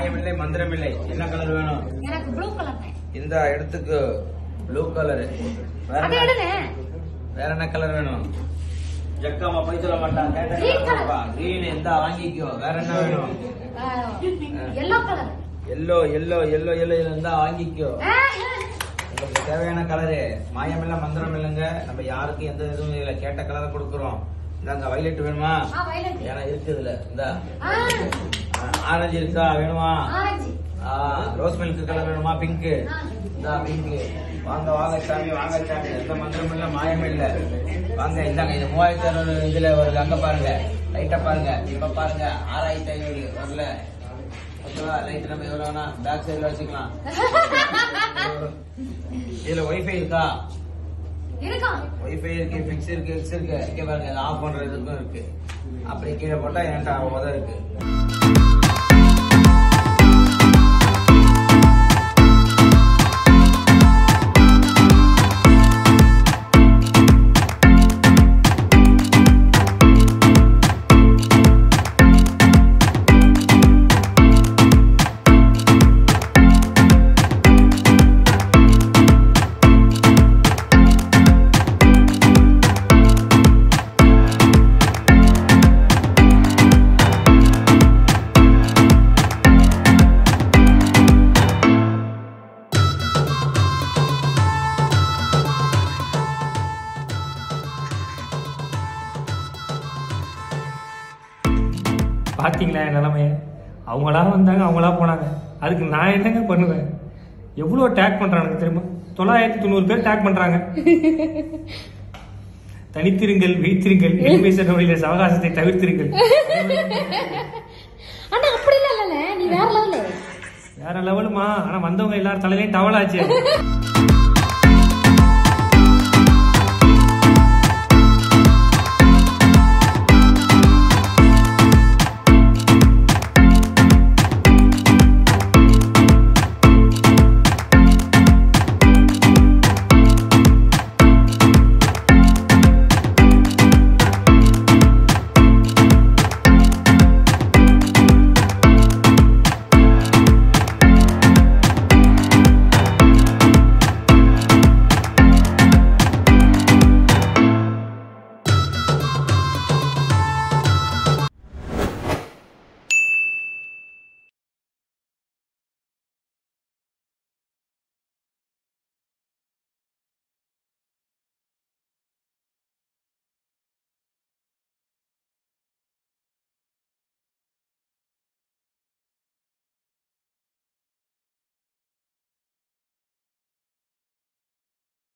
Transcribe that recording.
மாயமில்லை மந்திரமில்லை என்ன கலர் வேணும் எனக்கு ப்ளூ கலர் இந்த இடத்துக்கு ப்ளூ கலர் வேற அதை என்ன எடுங்க வேற என்ன கலர் வேணும் ஜக்காமா போய் சொல்ல மாட்டான் Green colour. கிரீன் எந்த வாங்கிக்கோ வேற என்ன வேணும் yellow colour yellow yellow yellow yellow இருந்தா வாங்கிக்கோ உங்களுக்கு தேவையான கலரு மாயமில்ல மந்திரம் இல்லைங்க நம்ம யாருக்கும் எந்த இதுவும் இல்ல கேட்ட கலரை கொடுக்குறோம் இந்தாங்க வயலட் வேணுமா ஆ வயலட் ஏன்னா இருக்குதுல இந்த ஆ ஆரஞ்சு இருக்கா வேணுமா ஆரஞ்சு ஆ ரோஸ் மில்க் கலர் வேணுமா பிங்க் ஆ. இந்தா பிங்க் வாங்க வாங்க சாமி வாங்க சாமி எந்த மந்திரம் இல்ல மாயம் இல்ல வாங்க இந்தாங்க இது மூவாயிரத்தி அறுநூறு இதுல வருது அங்க பாருங்க லைட்டா பாருங்க இப்ப பாருங்க ஆறாயிரத்தி ஐநூறு வரல ஓகேவா லைட் நம்ம எவ்வளவு வேணா பேக் சைடுல வச்சுக்கலாம் இதுல ஒய்ஃபை இருக்கா இருக்கும் ஒய்ஃபை இருக்கு ஃபிக்ஸ் இருக்கு எக்ஸ் இருக்கு இங்க பாருங்க இது ஆஃப் பண்றதுக்கும் இருக்கு அப்படி கீழே போட்டா என்கிட்ட உதவி இருக்கு பாத்தீங்களா என் நிலைமைய அவங்களா வந்தாங்க அவங்களா போனாங்க அதுக்கு நான் என்னங்க பண்ணுவேன் எவ்வளோ டேக் பண்றானுங்க தெரியுமா தொள்ளாயிரத்தி தொண்ணூறு பேர் டேக் பண்றாங்க தனித்திருங்கள் வைத்திருங்கள் எளிமைசன வழியில சவகாசத்தை தவிர்த்திருங்கள் ஆனா அப்படி இல்ல இல்ல நீ வேற லெவல்ல வேற லெவலுமா ஆனா வந்தவங்க எல்லாரும் தலையிலையும் டவலாச்சு